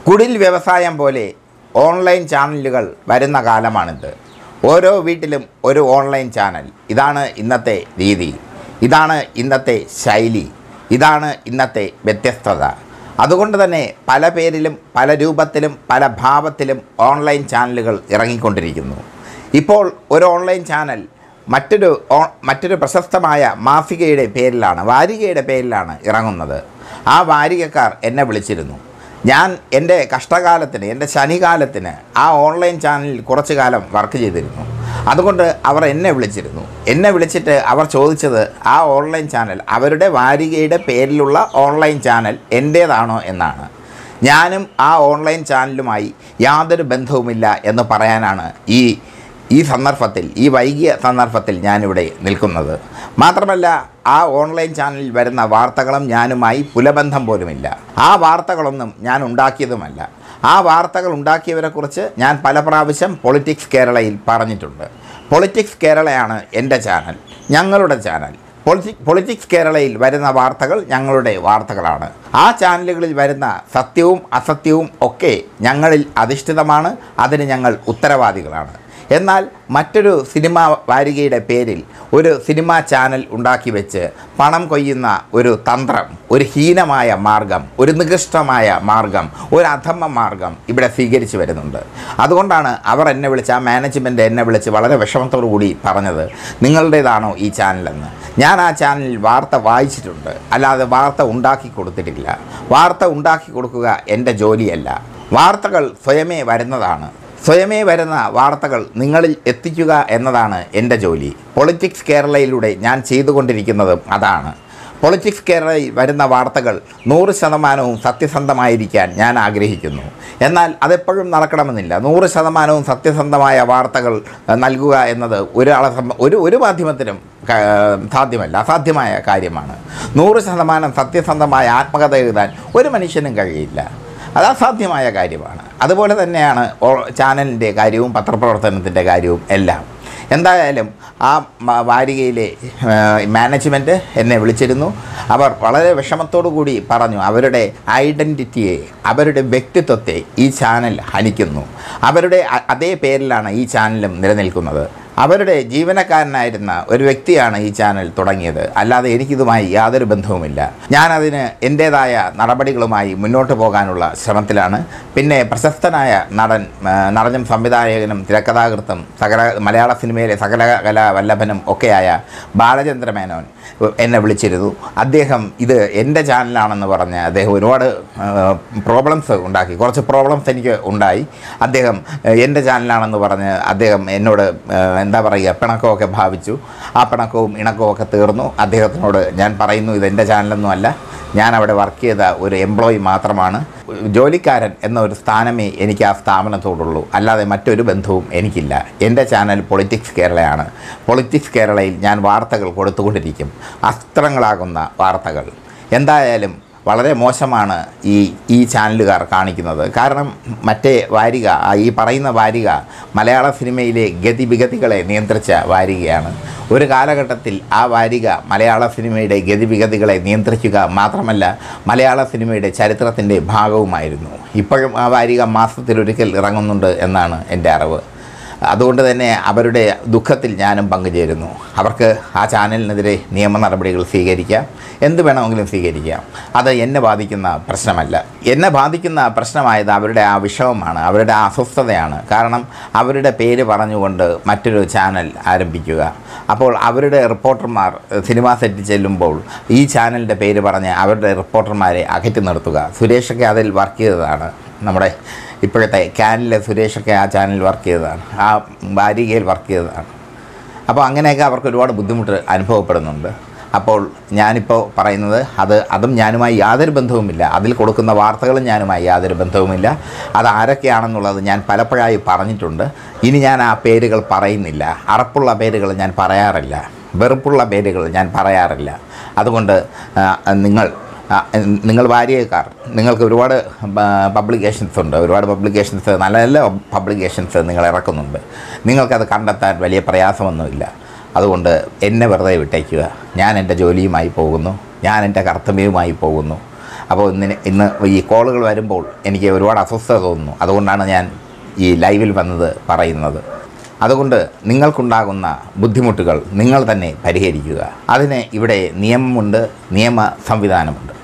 കുടിൽ വ്യവസായം പോലെ ഓൺലൈൻ ചാനലുകൾ വരുന്ന കാലമാണിത് ഓരോ വീട്ടിലും ഒരു ഓൺലൈൻ ചാനൽ ഇതാണ് ഇന്നത്തെ രീതി ഇതാണ് ഇന്നത്തെ ശൈലി ഇതാണ് ഇന്നത്തെ വ്യത്യസ്തത അതുകൊണ്ട് തന്നെ പല പേരിലും പല രൂപത്തിലും പല ഭാവത്തിലും ഓൺലൈൻ ചാനലുകൾ ഇറങ്ങിക്കൊണ്ടിരിക്കുന്നു ഇപ്പോൾ ഒരു ഓൺലൈൻ ചാനൽ മറ്റൊരു ഓ- മറ്റൊരു പ്രശസ്തമായ മാസികയുടെ പേരിലാണ് വാരികയുടെ പേരിലാണ് ഇറങ്ങുന്നത് ആ വാരികക്കാർ എന്നെ വിളിച്ചിരുന്നു ഞാൻ എൻ്റെ കഷ്ടകാലത്തിന് എൻ്റെ ശനികാലത്തിന് ആ ഓൺലൈൻ ചാനലിൽ കുറച്ചു കാലം വർക്ക് ചെയ്തിരുന്നു അതുകൊണ്ട് അവർ എന്നെ വിളിച്ചിരുന്നു എന്നെ വിളിച്ചിട്ട് അവർ ചോദിച്ചത് ആ ഓൺലൈൻ ചാനൽ അവരുടെ വാരികയുടെ പേരിലുള്ള ഓൺലൈൻ ചാനൽ എൻ്റേതാണോ എന്നാണ് ഞാനും ആ ഓൺലൈൻ ചാനലുമായി യാതൊരു ബന്ധവുമില്ല എന്ന് പറയാനാണ് ഈ ഈ സന്ദർഭത്തിൽ ഈ വൈകിയ സന്ദർഭത്തിൽ ഞാനിവിടെ നിൽക്കുന്നത് മാത്രമല്ല ആ ഓൺലൈൻ ചാനലിൽ വരുന്ന വാർത്തകളും ഞാനുമായി പുലബന്ധം പോലുമില്ല ആ വാർത്തകളൊന്നും ഞാൻ ഉണ്ടാക്കിയതുമല്ല ആ വാർത്തകൾ ഉണ്ടാക്കിയവരെക്കുറിച്ച് ഞാൻ പല പ്രാവശ്യം പൊളിറ്റിക്സ് കേരളയിൽ പറഞ്ഞിട്ടുണ്ട് പൊളിറ്റിക്സ് കേരളയാണ് എൻ്റെ ചാനൽ ഞങ്ങളുടെ ചാനൽ പൊളിറ്റിക് പൊളിറ്റിക്സ് കേരളയിൽ വരുന്ന വാർത്തകൾ ഞങ്ങളുടെ വാർത്തകളാണ് ആ ചാനലുകളിൽ വരുന്ന സത്യവും അസത്യവും ഒക്കെ ഞങ്ങളിൽ അധിഷ്ഠിതമാണ് അതിന് ഞങ്ങൾ ഉത്തരവാദികളാണ് എന്നാൽ മറ്റൊരു സിനിമ വാരികയുടെ പേരിൽ ഒരു സിനിമാ ചാനൽ ഉണ്ടാക്കി വെച്ച് പണം കൊയ്യുന്ന ഒരു തന്ത്രം ഒരു ഹീനമായ മാർഗം ഒരു നികൃഷ്ടമായ മാർഗം ഒരു അധമ മാർഗം ഇവിടെ സ്വീകരിച്ചു വരുന്നുണ്ട് അതുകൊണ്ടാണ് അവർ എന്നെ വിളിച്ച് ആ മാനേജ്മെൻറ്റ് എന്നെ വിളിച്ച് വളരെ വിഷമത്തോടു കൂടി പറഞ്ഞത് നിങ്ങളുടേതാണോ ഈ ചാനലെന്ന് ഞാൻ ആ ചാനലിൽ വാർത്ത വായിച്ചിട്ടുണ്ട് അല്ലാതെ വാർത്ത ഉണ്ടാക്കി കൊടുത്തിട്ടില്ല വാർത്ത ഉണ്ടാക്കി കൊടുക്കുക എൻ്റെ ജോലിയല്ല വാർത്തകൾ സ്വയമേ വരുന്നതാണ് സ്വയമേ വരുന്ന വാർത്തകൾ നിങ്ങളിൽ എത്തിക്കുക എന്നതാണ് എൻ്റെ ജോലി പൊളിറ്റിക്സ് കേരളയിലൂടെ ഞാൻ ചെയ്തുകൊണ്ടിരിക്കുന്നതും അതാണ് പൊളിറ്റിക്സ് കേരളയിൽ വരുന്ന വാർത്തകൾ നൂറ് ശതമാനവും സത്യസന്ധമായിരിക്കാൻ ഞാൻ ആഗ്രഹിക്കുന്നു എന്നാൽ അതെപ്പോഴും നടക്കണമെന്നില്ല നൂറ് ശതമാനവും സത്യസന്ധമായ വാർത്തകൾ അഹ്, നൽകുക എന്നത് ഒരാളെ സംബ- ഒരു ഒരു മാധ്യമത്തിനും ക- സാധ്യമല്ല അസാധ്യമായ കാര്യമാണ് നൂറ് ശതമാനം സത്യസന്ധമായ ആത്മകഥ എഴുതാൻ ഒരു മനുഷ്യനും കഴിയില്ല അത് അസാധ്യമായ കാര്യമാണ് അതുപോലെ തന്നെയാണ് ഓ- ചാനലിൻ്റെ കാര്യവും പത്രപ്രവർത്തനത്തിൻ്റെ കാര്യവും എല്ലാം എന്തായാലും ആ മ- വാരികയിലെ മാനേജ്മെൻറ്റ് എന്നെ വിളിച്ചിരുന്നു അവർ വളരെ വിഷമത്തോടു കൂടി പറഞ്ഞു അവരുടെ ഐഡൻറ്റിറ്റിയെ അവരുടെ വ്യക്തിത്വത്തെ ഈ ചാനൽ ഹനിക്കുന്നു അവരുടെ അ- അതേ പേരിലാണ് ഈ ചാനലും നിലനിൽക്കുന്നത് അവരുടെ ജീവനക്കാരനായിരുന്ന ഒരു വ്യക്തിയാണ് ഈ ചാനൽ തുടങ്ങിയത് അല്ലാതെ എനിക്കിതുമായി യാതൊരു ബന്ധവുമില്ല ഞാനതിന് എൻ്റേതായ നടപടികളുമായി മുന്നോട്ട് പോകാനുള്ള ശ്രമത്തിലാണ് പിന്നെ പ്രശസ്തനായ നടൻ ആ, നടനും സംവിധായകനും തിരക്കഥാകൃത്തും സകല മലയാള സിനിമയിലെ സകല കലാ വല്ലഭനും ഒക്കെയായ ബാലചന്ദ്ര മേനോൻ എന്നെ വിളിച്ചിരുന്നു അദ്ദേഹം ഇത് എൻ്റെ ചാനലാണെന്ന് പറഞ്ഞ് അദ്ദേഹം ഒരുപാട് പ്രോബ്ലംസ് ഉണ്ടാക്കി കുറച്ച് പ്രോബ്ലംസ് എനിക്ക് ഉണ്ടായി അദ്ദേഹം ഏഹ്, എൻ്റെ ചാനലാണെന്ന് പറഞ്ഞ് അദ്ദേഹം എന്നോട് ഏഹ്, എന്താ പറയുക പിണക്കമൊക്കെ ഭാവിച്ചു ആ പിണക്കവും ഇണക്കവും ഒക്കെ തീർന്നു അദ്ദേഹത്തിനോട് ഞാൻ പറയുന്നു ഇത് എൻ്റെ ചാനലൊന്നും അല്ല ഞാൻ അവിടെ വർക്ക് ചെയ്ത ഒരു എംപ്ലോയി മാത്രമാണ് ജോലിക്കാരൻ എന്ന ഒരു സ്ഥാനമേ എനിക്ക് ആ സ്ഥാപനത്തോടുള്ളൂ അല്ലാതെ മറ്റൊരു ബന്ധവും എനിക്കില്ല എൻ്റെ ചാനൽ പൊളിറ്റിക്സ് കേരളയാണ് പൊളിറ്റിക്സ് കേരളയിൽ ഞാൻ വാർത്തകൾ കൊടുത്തുകൊണ്ടിരിക്കും അസ്ത്രങ്ങളാകുന്ന വാർത്തകൾ എന്തായാലും വളരെ മോശമാണ് ഈ ഈ ചാനലുകാർ കാണിക്കുന്നത് കാരണം മറ്റേ വാരിക ആ ഈ പറയുന്ന വാരിക മലയാള സിനിമയിലെ ഗതിവിഗതികളെ നിയന്ത്രിച്ച വാരികയാണ് ഒരു കാലഘട്ടത്തിൽ ആ വാരിക മലയാള സിനിമയുടെ ഗതിവിഗതികളെ നിയന്ത്രിക്കുക മാത്രമല്ല മലയാള സിനിമയുടെ ചരിത്രത്തിൻ്റെ ഭാഗവുമായിരുന്നു ഇപ്പോഴും ആ വാരിക മാസത്തിലൊരിക്കൽ ഇറങ്ങുന്നുണ്ട് എന്നാണ് എൻ്റെ അറിവ് അതുകൊണ്ട് തന്നെ അവരുടെ ദുഃഖത്തിൽ ഞാനും പങ്കുചേരുന്നു അവർക്ക് ആ ചാനലിനെതിരെ നിയമ നടപടികൾ സ്വീകരിക്കാം എന്ത് വേണമെങ്കിലും സ്വീകരിക്കാം അത് എന്നെ ബാധിക്കുന്ന പ്രശ്നമല്ല എന്നെ ബാധിക്കുന്ന പ്രശ്നമായത് അവരുടെ ആ വിഷമമാണ് അവരുടെ ആ അസ്വസ്ഥതയാണ് കാരണം അവരുടെ പേര് പറഞ്ഞുകൊണ്ട് മറ്റൊരു ചാനൽ ആരംഭിക്കുക അപ്പോൾ അവരുടെ റിപ്പോർട്ടർമാർ സിനിമാ സെറ്റിൽ ചെല്ലുമ്പോൾ ഈ ചാനലിൻ്റെ പേര് പറഞ്ഞ് അവരുടെ റിപ്പോർട്ടർമാരെ അകറ്റി നിർത്തുക സുരേഷൊക്കെ അതിൽ വർക്ക് ചെയ്തതാണ് നമ്മുടെ ഇപ്പോഴത്തെ ക്യാനിലെ സുരേഷൊക്കെ ആ ചാനലിൽ വർക്ക് ചെയ്തതാണ് ആ വാരികയിൽ വർക്ക് ചെയ്തതാണ് അപ്പോൾ അങ്ങനെയൊക്കെ അവർക്ക് ഒരുപാട് ബുദ്ധിമുട്ട് അനുഭവപ്പെടുന്നുണ്ട് അപ്പോൾ ഞാനിപ്പോൾ പറയുന്നത് അത് അതും ഞാനുമായി യാതൊരു ബന്ധവുമില്ല അതിൽ കൊടുക്കുന്ന വാർത്തകളും ഞാനുമായി യാതൊരു ബന്ധവുമില്ല അത് ആരൊക്കെയാണെന്നുള്ളത് ഞാൻ പലപ്പോഴായി പറഞ്ഞിട്ടുണ്ട് ഇനി ഞാൻ ആ പേരുകൾ പറയുന്നില്ല അറപ്പുള്ള പേരുകൾ ഞാൻ പറയാറില്ല വെറുപ്പുള്ള പേരുകൾ ഞാൻ പറയാറില്ല അതുകൊണ്ട് ആ, നിങ്ങൾ ആ, നിങ്ങൾ വാരികക്കാർ നിങ്ങൾക്ക് ഒരുപാട് പബ്ലിക്കേഷൻസ് ഉണ്ട് ഒരുപാട് പബ്ലിക്കേഷൻസ് നല്ല നല്ല പബ്ലിക്കേഷൻസ് നിങ്ങൾ ഇറക്കുന്നുണ്ട് നിങ്ങൾക്കത് കണ്ടെത്താൻ വലിയ പ്രയാസമൊന്നുമില്ല അതുകൊണ്ട് എന്നെ വെറുതെ വിട്ടേക്കുക ഞാൻ എൻ്റെ ജോലിയുമായി പോകുന്നു ഞാൻ എൻ്റെ കർത്തവ്യവുമായി പോകുന്നു അപ്പോൾ ഇന്ന് ഇന്ന് ഈ കോളുകൾ വരുമ്പോൾ എനിക്ക് ഒരുപാട് അസ്വസ്ഥത തോന്നുന്നു അതുകൊണ്ടാണ് ഞാൻ ഈ ലൈവിൽ വന്നത് പറയുന്നത് അതുകൊണ്ട് നിങ്ങൾക്കുണ്ടാകുന്ന ബുദ്ധിമുട്ടുകൾ നിങ്ങൾ തന്നെ പരിഹരിക്കുക അതിന് ഇവിടെ നിയമമുണ്ട് നിയമ സംവിധാനമുണ്ട്